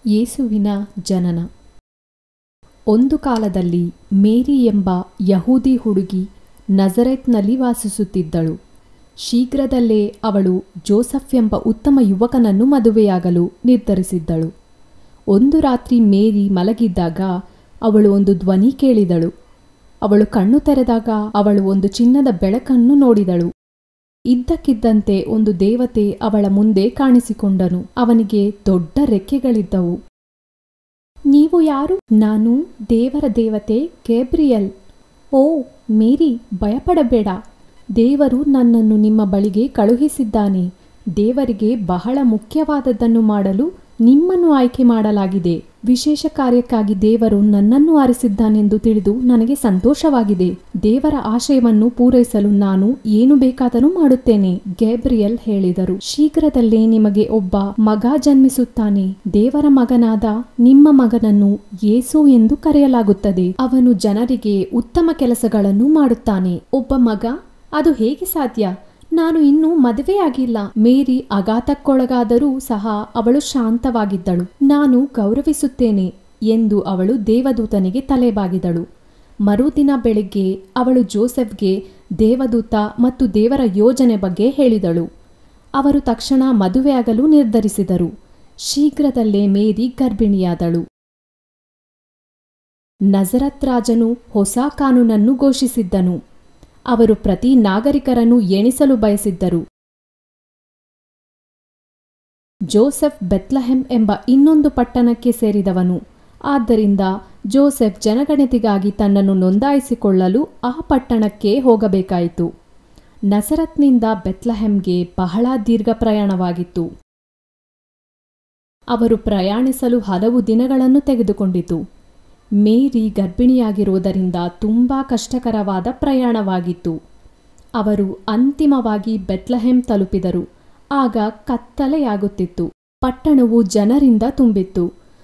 ಯೇಸುವಿನ ಜನನ ಒಂದು ಕಾಲದಲ್ಲಿ ಮೇರಿ ಎಂಬ ಯಹೂದಿ ಹುಡುಗಿ ನಜರೆತ್ನಲ್ಲಿ ವಾಸಿಸುತ್ತಿದ್ದಳು ಶೀಘ್ರದಲ್ಲೇ ಅವಳು ಜೋಸಫ್ ಎಂಬ ಉತ್ತಮ ಯುವಕನನ್ನು ಮದುವೆಯಾಗಲು ನಿರ್ಧರಿಸಿದ್ದಳು ಒಂದು ರಾತ್ರಿ ಮೇರಿ ಮಲಗಿದ್ದಾಗ ಅವಳು ಒಂದು ಧ್ವನಿ ಕೇಳಿದಳು ಅವಳು ಕಣ್ಣು ತೆರೆದಾಗ ಅವಳು ಒಂದು ಚಿನ್ನದ ಬೆಳಕನ್ನು ನೋಡಿದಳು ಇದ್ದಕ್ಕಿದ್ದಂತೆ ಒಂದು ದೇವತೆ ಅವಳ ಮುಂದೆ ಕಾಣಿಸಿಕೊಂಡನು ಅವನಿಗೆ ದೊಡ್ಡ ರೆಕ್ಕೆಗಳಿದ್ದವು ನೀವು ಯಾರು ನಾನು ದೇವರ ದೇವತೆ ಗೇಬ್ರಿಯಲ್ ಓ ಮೇರಿ ಭಯಪಡಬೇಡ ದೇವರು ನನ್ನನ್ನು ನಿಮ್ಮ ಬಳಿಗೆ ಕಳುಹಿಸಿದ್ದಾನೆ ದೇವರಿಗೆ ಬಹಳ ಮುಖ್ಯವಾದದ್ದನ್ನು ಮಾಡಲು ನಿಮ್ಮನ್ನು ಆಯ್ಕೆ ಮಾಡಲಾಗಿದೆ ವಿಶೇಷ ಕಾರ್ಯಕ್ಕಾಗಿ ದೇವರು ನನ್ನನ್ನು ಆರಿಸಿದ್ದಾನೆಂದು ತಿಳಿದು ನನಗೆ ಸಂತೋಷವಾಗಿದೆ ದೇವರ ಆಶಯವನ್ನು ಪೂರೈಸಲು ನಾನು ಏನು ಬೇಕಾದರೂ ಮಾಡುತ್ತೇನೆ ಗೇಬ್ರಿಯಲ್ ಹೇಳಿದರು ಶೀಘ್ರದಲ್ಲೇ ನಿಮಗೆ ಒಬ್ಬ ಮಗ ಜನ್ಮಿಸುತ್ತಾನೆ ದೇವರ ಮಗನಾದ ನಿಮ್ಮ ಮಗನನ್ನು ಯೇಸು ಎಂದು ಕರೆಯಲಾಗುತ್ತದೆ ಅವನು ಜನರಿಗೆ ಉತ್ತಮ ಕೆಲಸಗಳನ್ನು ಮಾಡುತ್ತಾನೆ ಒಬ್ಬ ಮಗ ಅದು ಹೇಗೆ ಸಾಧ್ಯ ನಾನು ಇನ್ನೂ ಮದುವೆಯಾಗಿಲ್ಲ ಮೇರಿ ಆಘಾತಕ್ಕೊಳಗಾದರೂ ಸಹ ಅವಳು ಶಾಂತವಾಗಿದ್ದಳು ನಾನು ಗೌರವಿಸುತ್ತೇನೆ ಎಂದು ಅವಳು ದೇವದೂತನಿಗೆ ತಲೆಬಾಗಿದಳು ಮರುದಿನ ಬೆಳಿಗ್ಗೆ ಅವಳು ಜೋಸೆಫ್ಗೆ ದೇವದೂತ ಮತ್ತು ದೇವರ ಯೋಜನೆ ಬಗ್ಗೆ ಹೇಳಿದಳು ಅವರು ತಕ್ಷಣ ಮದುವೆಯಾಗಲು ನಿರ್ಧರಿಸಿದರು ಶೀಘ್ರದಲ್ಲೇ ಮೇರಿ ಗರ್ಭಿಣಿಯಾದಳು ನಜರತ್ ರಾಜನು ಹೊಸ ಕಾನೂನನ್ನು ಘೋಷಿಸಿದ್ದನು ಅವರು ಪ್ರತಿ ನಾಗರಿಕರನ್ನು ಎಣಿಸಲು ಬಯಸಿದ್ದರು ಜೋಸೆಫ್ ಬೆತ್ಲಹೆಮ್ ಎಂಬ ಇನ್ನೊಂದು ಪಟ್ಟಣಕ್ಕೆ ಸೇರಿದವನು ಆದ್ದರಿಂದ ಜೋಸೆಫ್ ಜನಗಣತಿಗಾಗಿ ತನ್ನನ್ನು ನೋಂದಾಯಿಸಿಕೊಳ್ಳಲು ಆ ಪಟ್ಟಣಕ್ಕೆ ಹೋಗಬೇಕಾಯಿತು ನಸರತ್ನಿಂದ ಬೆತ್ಲಹೆಮ್ಗೆ ಬಹಳ ದೀರ್ಘ ಪ್ರಯಾಣವಾಗಿತ್ತು ಅವರು ಪ್ರಯಾಣಿಸಲು ಹಲವು ದಿನಗಳನ್ನು ತೆಗೆದುಕೊಂಡಿತು ಮೇರಿ ಗರ್ಭಿಣಿಯಾಗಿರುವುದರಿಂದ ತುಂಬಾ ಕಷ್ಟಕರವಾದ ಪ್ರಯಾಣವಾಗಿತ್ತು ಅವರು ಅಂತಿಮವಾಗಿ ಬೆತ್ಲಹೆಮ್ ತಲುಪಿದರು ಆಗ ಕತ್ತಲೆಯಾಗುತ್ತಿತ್ತು ಪಟ್ಟಣವು ಜನರಿಂದ ತುಂಬಿತ್ತು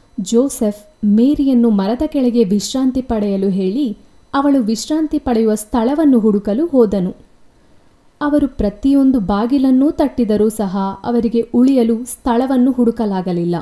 ಜೋಸೆಫ್ ಮೇರಿಯನ್ನು ಮರದ ಕೆಳಗೆ ವಿಶ್ರಾಂತಿ ಪಡೆಯಲು ಹೇಳಿ ಅವಳು ವಿಶ್ರಾಂತಿ ಪಡೆಯುವ ಸ್ಥಳವನ್ನು ಹುಡುಕಲು ಹೋದನು ಅವರು ಪ್ರತಿಯೊಂದು ಬಾಗಿಲನ್ನೂ ತಟ್ಟಿದರೂ ಸಹ ಅವರಿಗೆ ಉಳಿಯಲು ಸ್ಥಳವನ್ನು ಹುಡುಕಲಾಗಲಿಲ್ಲ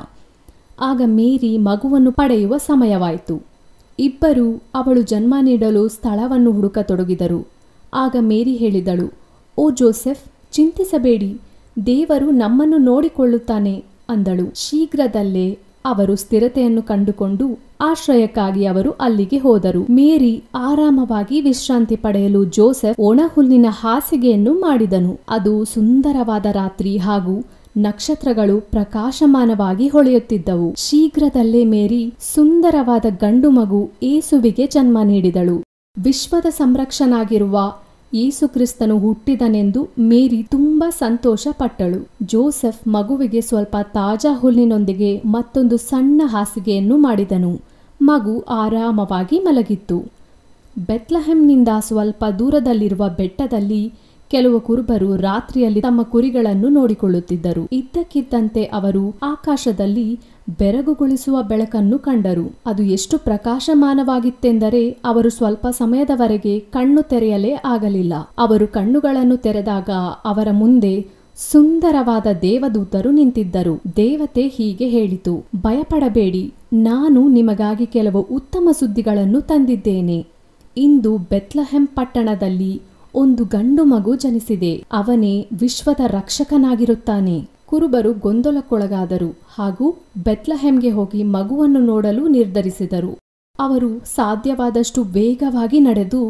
ಆಗ ಮೇರಿ ಮಗುವನ್ನು ಪಡೆಯುವ ಸಮಯವಾಯಿತು ಇಬ್ಬರು ಅವಳು ಜನ್ಮ ನೀಡಲು ಸ್ಥಳವನ್ನು ಹುಡುಕತೊಡಗಿದರು ಆಗ ಮೇರಿ ಹೇಳಿದಳು ಓ ಜೋಸೆಫ್ ಚಿಂತಿಸಬೇಡಿ ದೇವರು ನಮ್ಮನ್ನು ನೋಡಿಕೊಳ್ಳುತ್ತಾನೆ ಅಂದಳು ಶೀಘ್ರದಲ್ಲೇ ಅವರು ಸ್ಥಿರತೆಯನ್ನು ಕಂಡುಕೊಂಡು ಆಶ್ರಯಕ್ಕಾಗಿ ಅವರು ಅಲ್ಲಿಗೆ ಹೋದರು ಮೇರಿ ಆರಾಮವಾಗಿ ವಿಶ್ರಾಂತಿ ಪಡೆಯಲು ಜೋಸೆಫ್ ಒಣಹುಲ್ಲಿನ ಹಾಸಿಗೆಯನ್ನು ಮಾಡಿದನು ಅದು ಸುಂದರವಾದ ರಾತ್ರಿ ಹಾಗೂ ನಕ್ಷತ್ರಗಳು ಪ್ರಕಾಶಮಾನವಾಗಿ ಹೊಳೆಯುತ್ತಿದ್ದವು ಶೀಘ್ರದಲ್ಲೇ ಮೇರಿ ಸುಂದರವಾದ ಗಂಡು ಮಗು ಏಸುವಿಗೆ ಜನ್ಮ ನೀಡಿದಳು ವಿಶ್ವದ ಸಂರಕ್ಷನಾಗಿರುವ ಯೇಸುಕ್ರಿಸ್ತನು ಹುಟ್ಟಿದನೆಂದು ಮೇರಿ ತುಂಬಾ ಸಂತೋಷ ಪಟ್ಟಳು ಜೋಸೆಫ್ ಮಗುವಿಗೆ ಸ್ವಲ್ಪ ತಾಜಾ ಹುಲ್ಲಿನೊಂದಿಗೆ ಮತ್ತೊಂದು ಸಣ್ಣ ಹಾಸಿಗೆಯನ್ನು ಮಾಡಿದನು ಮಗು ಆರಾಮವಾಗಿ ಮಲಗಿತ್ತು ಬೆತ್ಲಹೆಮ್ನಿಂದ ಸ್ವಲ್ಪ ದೂರದಲ್ಲಿರುವ ಬೆಟ್ಟದಲ್ಲಿ ಕೆಲವು ಕುರುಬರು ರಾತ್ರಿಯಲ್ಲಿ ತಮ್ಮ ಕುರಿಗಳನ್ನು ನೋಡಿಕೊಳ್ಳುತ್ತಿದ್ದರು ಇದ್ದಕ್ಕಿದ್ದಂತೆ ಅವರು ಆಕಾಶದಲ್ಲಿ ಬೆರಗುಗೊಳಿಸುವ ಬೆಳಕನ್ನು ಕಂಡರು ಅದು ಎಷ್ಟು ಪ್ರಕಾಶಮಾನವಾಗಿತ್ತೆಂದರೆ ಅವರು ಸ್ವಲ್ಪ ಸಮಯದವರೆಗೆ ಕಣ್ಣು ತೆರೆಯಲೇ ಆಗಲಿಲ್ಲ ಅವರು ಕಣ್ಣುಗಳನ್ನು ತೆರೆದಾಗ ಅವರ ಮುಂದೆ ಸುಂದರವಾದ ದೇವದೂತರು ನಿಂತಿದ್ದರು ದೇವತೆ ಹೀಗೆ ಹೇಳಿತು ಭಯಪಡಬೇಡಿ ನಾನು ನಿಮಗಾಗಿ ಕೆಲವು ಉತ್ತಮ ಸುದ್ದಿಗಳನ್ನು ತಂದಿದ್ದೇನೆ ಇಂದು ಬೆತ್ಲಹೆಮ್ ಪಟ್ಟಣದಲ್ಲಿ ಒಂದು ಗಂಡು ಮಗು ಜನಿಸಿದೆ ಅವನೇ ವಿಶ್ವದ ರಕ್ಷಕನಾಗಿರುತ್ತಾನೆ ಕುರುಬರು ಗೊಂದಲಕ್ಕೊಳಗಾದರು ಹಾಗೂ ಬೆತ್ಲಹೆಮ್ಗೆ ಹೋಗಿ ಮಗುವನ್ನು ನೋಡಲು ನಿರ್ಧರಿಸಿದರು ಅವರು ಸಾಧ್ಯವಾದಷ್ಟು ವೇಗವಾಗಿ ನಡೆದು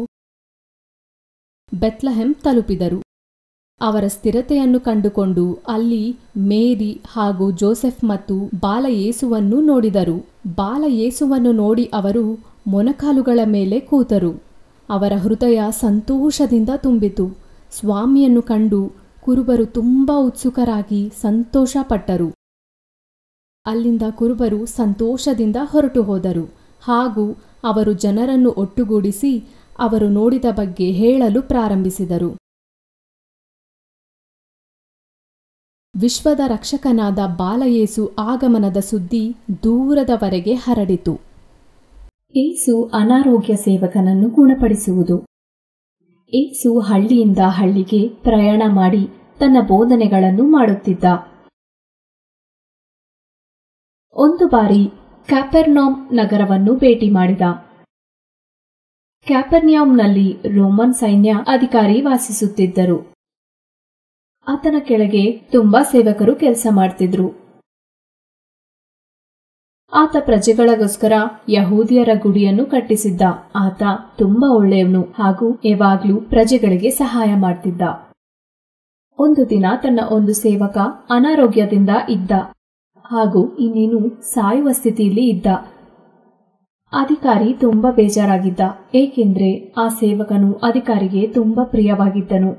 ಬೆತ್ಲಹೆಮ್ ತಲುಪಿದರು ಅವರ ಸ್ಥಿರತೆಯನ್ನು ಕಂಡುಕೊಂಡು ಅಲ್ಲಿ ಮೇರಿ ಹಾಗೂ ಜೋಸೆಫ್ ಮತ್ತು ಬಾಲ ಯೇಸುವನ್ನು ನೋಡಿದರು ಬಾಲ ಯೇಸುವನ್ನು ನೋಡಿ ಅವರು ಮೊನಕಾಲುಗಳ ಮೇಲೆ ಕೂತರು ಅವರ ಹೃದಯ ಸಂತೋಷದಿಂದ ತುಂಬಿತು ಸ್ವಾಮಿಯನ್ನು ಕಂಡು ಕುರುಬರು ತುಂಬಾ ಉತ್ಸುಕರಾಗಿ ಸಂತೋಷಪಟ್ಟರು ಅಲ್ಲಿಂದ ಕುರುಬರು ಸಂತೋಷದಿಂದ ಹೊರಟು ಹೋದರು ಹಾಗೂ ಅವರು ಜನರನ್ನು ಒಟ್ಟುಗೂಡಿಸಿ ಅವರು ನೋಡಿದ ಬಗ್ಗೆ ಹೇಳಲು ಪ್ರಾರಂಭಿಸಿದರು ವಿಶ್ವದ ರಕ್ಷಕನಾದ ಬಾಲಯೇಸು ಆಗಮನದ ಸುದ್ದಿ ದೂರದವರೆಗೆ ಹರಡಿತು ಏಸು ಅನಾರೋಗ್ಯ ಸೇವಕನನ್ನು ಗುಣಪಡಿಸುವುದು ಏಸು ಹಳ್ಳಿಯಿಂದ ಹಳ್ಳಿಗೆ ಪ್ರಯಾಣ ಮಾಡಿ ತನ್ನ ಬೋಧನೆಗಳನ್ನು ಮಾಡುತ್ತಿದ್ದ ಒಂದು ಬಾರಿ ಕ್ಯಾಪರ್ನಾಮ್ ನಗರವನ್ನು ಭೇಟಿ ಮಾಡಿದ ಕ್ಯಾಪರ್ನ್ಯಾಮ್ನಲ್ಲಿ ರೋಮನ್ ಸೈನ್ಯ ಅಧಿಕಾರಿ ವಾಸಿಸುತ್ತಿದ್ದರು ಆತನ ಕೆಳಗೆ ತುಂಬಾ ಸೇವಕರು ಕೆಲಸ ಮಾಡ್ತಿದ್ರು ಆತ ಪ್ರಜೆಗಳಿಗೋಸ್ಕರ ಯಹೂದಿಯರ ಗುಡಿಯನ್ನು ಕಟ್ಟಿಸಿದ್ದ ಆತ ತುಂಬಾ ಒಳ್ಳೆಯವನು ಹಾಗೂ ಯಾವಾಗ್ಲೂ ಪ್ರಜೆಗಳಿಗೆ ಸಹಾಯ ಮಾಡ್ತಿದ್ದ ಒಂದು ದಿನ ತನ್ನ ಒಂದು ಸೇವಕ ಅನಾರೋಗ್ಯದಿಂದ ಇದ್ದ ಹಾಗೂ ಇನ್ನೇನು ಸಾಯುವ ಸ್ಥಿತಿಯಲ್ಲಿ ಇದ್ದ ಅಧಿಕಾರಿ ತುಂಬಾ ಬೇಜಾರಾಗಿದ್ದ ಏಕೆಂದ್ರೆ ಆ ಸೇವಕನು ಅಧಿಕಾರಿಗೆ ತುಂಬಾ ಪ್ರಿಯವಾಗಿದ್ದನು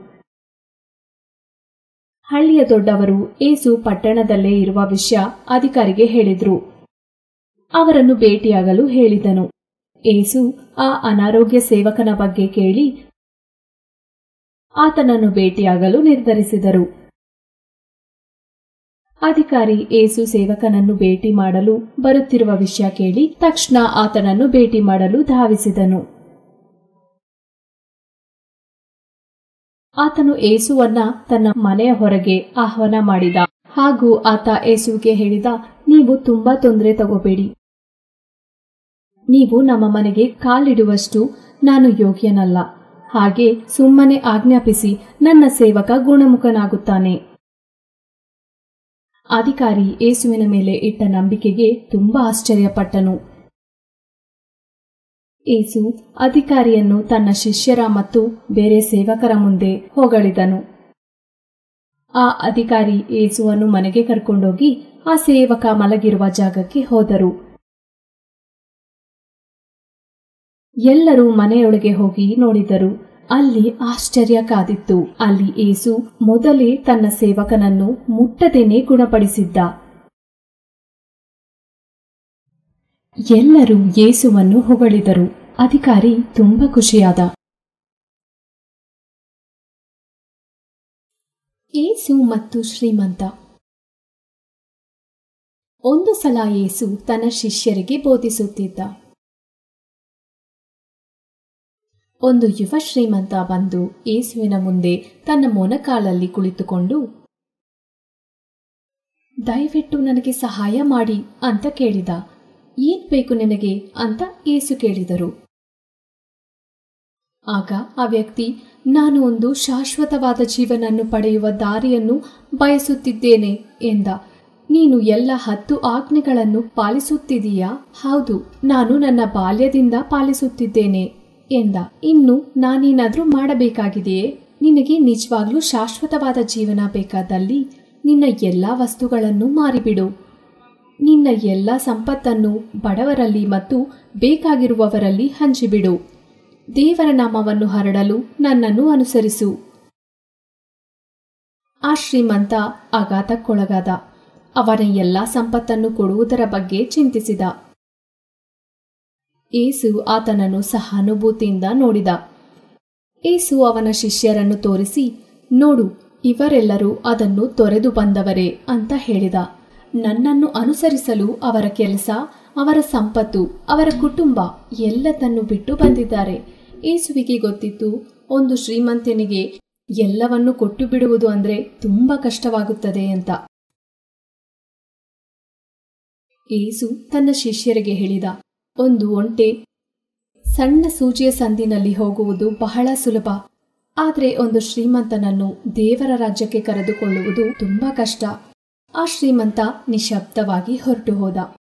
ಹಳ್ಳಿಯ ದೊಡ್ಡವರು ಏಸು ಪಟ್ಟಣದಲ್ಲೇ ಇರುವ ವಿಷಯ ಅಧಿಕಾರಿಗೆ ಹೇಳಿದ್ರು ಅವರನ್ನು ಭೇಟಿಯಾಗಲು ಹೇಳಿದನು ಏಸು ಆ ಅನಾರೋಗ್ಯ ಸೇವಕನ ಬಗ್ಗೆ ಕೇಳಿ ಆತನನ್ನು ಭೇಟಿಯಾಗಲು ನಿರ್ಧರಿಸಿದರು ಅಧಿಕಾರಿ ಏಸು ಸೇವಕನನ್ನು ಭೇಟಿ ಮಾಡಲು ಬರುತ್ತಿರುವ ವಿಷಯ ಕೇಳಿ ತಕ್ಷಣ ಆತನನ್ನು ಭೇಟಿ ಮಾಡಲು ಧಾವಿಸಿದನು ಆತನು ಏಸುವನ್ನ ತನ್ನ ಮನೆಯ ಹೊರಗೆ ಆಹ್ವಾನ ಮಾಡಿದ ಹಾಗೂ ಆತ ಏಸುವಿಗೆ ಹೇಳಿದ ನೀವು ತುಂಬಾ ತೊಂದರೆ ತಗೋಬೇಡಿ ನೀವು ನಮ್ಮ ಮನೆಗೆ ಕಾಲಿಡುವಷ್ಟು ನಾನು ಯೋಗ್ಯನಲ್ಲ ಹಾಗೆ ಸುಮ್ಮನೆ ಆಜ್ಞಾಪಿಸಿ ನನ್ನ ಸೇವಕ ಗುಣಮುಖನಾಗುತ್ತಾನೆ ಅಧಿಕಾರಿ ಏಸುವಿನ ಮೇಲೆ ಇಟ್ಟ ನಂಬಿಕೆಗೆ ತುಂಬಾ ಆಶ್ಚರ್ಯಪಟ್ಟನು ಏಸು ಅಧಿಕಾರಿಯನ್ನು ತನ್ನ ಶಿಷ್ಯರ ಮತ್ತು ಬೇರೆ ಸೇವಕರ ಮುಂದೆ ಹೊಗಳಿದನು ಆ ಅಧಿಕಾರಿ ಏಸುವನ್ನು ಮನೆಗೆ ಕರ್ಕೊಂಡೋಗಿ ಆ ಸೇವಕ ಮಲಗಿರುವ ಜಾಗಕ್ಕೆ ಹೋದರು ಎಲ್ಲರೂ ಮನೆಯೊಳಗೆ ಹೋಗಿ ನೋಡಿದರು ಅಲ್ಲಿ ಆಶ್ಚರ್ಯ ಕಾದಿತ್ತು ಅಲ್ಲಿ ಏಸು ಮೊದಲೇ ತನ್ನ ಸೇವಕನನ್ನು ಮುಟ್ಟದೇನೆ ಗುಣಪಡಿಸಿದ್ದ ಎಲ್ಲರೂ ಯೇಸುವನ್ನು ಹೊಗಳಿದರು ಅಧಿಕಾರಿ ತುಂಬಾ ಖುಷಿಯಾದ ಏಸು ಮತ್ತು ಶ್ರೀಮಂತ ಒಂದು ಸಲ ಏಸು ತನ್ನ ಶಿಷ್ಯರಿಗೆ ಬೋಧಿಸುತ್ತಿದ್ದ ಒಂದು ಯುವ ಶ್ರೀಮಂತ ಬಂದು ಏಸುವಿನ ಮುಂದೆ ತನ್ನ ಮೊನಕಾಲಲ್ಲಿ ಕುಳಿತುಕೊಂಡು ದಯವಿಟ್ಟು ನನಗೆ ಸಹಾಯ ಮಾಡಿ ಅಂತ ಕೇಳಿದ ಏನ್ ಬೇಕು ನಿನಗೆ ಅಂತ ಏಸು ಕೇಳಿದರು ಆಗ ಆ ವ್ಯಕ್ತಿ ನಾನು ಒಂದು ಶಾಶ್ವತವಾದ ಜೀವನನ್ನು ಪಡೆಯುವ ದಾರಿಯನ್ನು ಬಯಸುತ್ತಿದ್ದೇನೆ ಎಂದ ನೀನು ಎಲ್ಲ ಹತ್ತು ಆಜ್ಞೆಗಳನ್ನು ಪಾಲಿಸುತ್ತಿದೀಯಾ ಹೌದು ನಾನು ನನ್ನ ಬಾಲ್ಯದಿಂದ ಪಾಲಿಸುತ್ತಿದ್ದೇನೆ ಎಂದ ಇನ್ನು ನಾನೇನಾದ್ರೂ ಮಾಡಬೇಕಾಗಿದೆಯೇ ನಿನಗೆ ನಿಜವಾಗ್ಲೂ ಶಾಶ್ವತವಾದ ಜೀವನ ಬೇಕಾದಲ್ಲಿ ನಿನ್ನ ಎಲ್ಲ ವಸ್ತುಗಳನ್ನು ಮಾರಿಬಿಡು ನಿನ್ನ ಎಲ್ಲ ಸಂಪತ್ತನ್ನು ಬಡವರಲ್ಲಿ ಮತ್ತು ಬೇಕಾಗಿರುವವರಲ್ಲಿ ಹಂಚಿಬಿಡು ದೇವರ ನಾಮವನ್ನು ಹರಡಲು ನನ್ನನ್ನು ಅನುಸರಿಸು ಆ ಶ್ರೀಮಂತ ಆಘಾತಕ್ಕೊಳಗಾದ ಅವನ ಎಲ್ಲ ಸಂಪತ್ತನ್ನು ಕೊಡುವುದರ ಬಗ್ಗೆ ಚಿಂತಿಸಿದ ಏಸು ಆತನನ್ನು ಸಹಾನುಭೂತಿಯಿಂದ ನೋಡಿದ ಏಸು ಅವನ ಶಿಷ್ಯರನ್ನು ತೋರಿಸಿ ನೋಡು ಇವರೆಲ್ಲರೂ ಅದನ್ನು ತೊರೆದು ಬಂದವರೇ ಅಂತ ಹೇಳಿದ ನನ್ನನ್ನು ಅನುಸರಿಸಲು ಅವರ ಕೆಲಸ ಅವರ ಸಂಪತ್ತು ಅವರ ಕುಟುಂಬ ಎಲ್ಲದನ್ನು ಬಿಟ್ಟು ಬಂದಿದ್ದಾರೆ ಏಸುವಿಗೆ ಗೊತ್ತಿತ್ತು ಒಂದು ಶ್ರೀಮಂತನಿಗೆ ಎಲ್ಲವನ್ನು ಕೊಟ್ಟು ಬಿಡುವುದು ಅಂದ್ರೆ ತುಂಬಾ ಕಷ್ಟವಾಗುತ್ತದೆ ಅಂತ ಏಸು ತನ್ನ ಶಿಷ್ಯರಿಗೆ ಹೇಳಿದ ಒಂದು ಒಂಟೆ ಸಣ್ಣ ಸೂಜಿಯ ಸಂದಿನಲ್ಲಿ ಹೋಗುವುದು ಬಹಳ ಸುಲಭ ಆದರೆ ಒಂದು ಶ್ರೀಮಂತನನ್ನು ದೇವರ ರಾಜ್ಯಕ್ಕೆ ಕರೆದುಕೊಳ್ಳುವುದು ತುಂಬಾ ಕಷ್ಟ ಆ ಶ್ರೀಮಂತ ನಿಶಬ್ದವಾಗಿ ಹೊರಟು ಹೋದ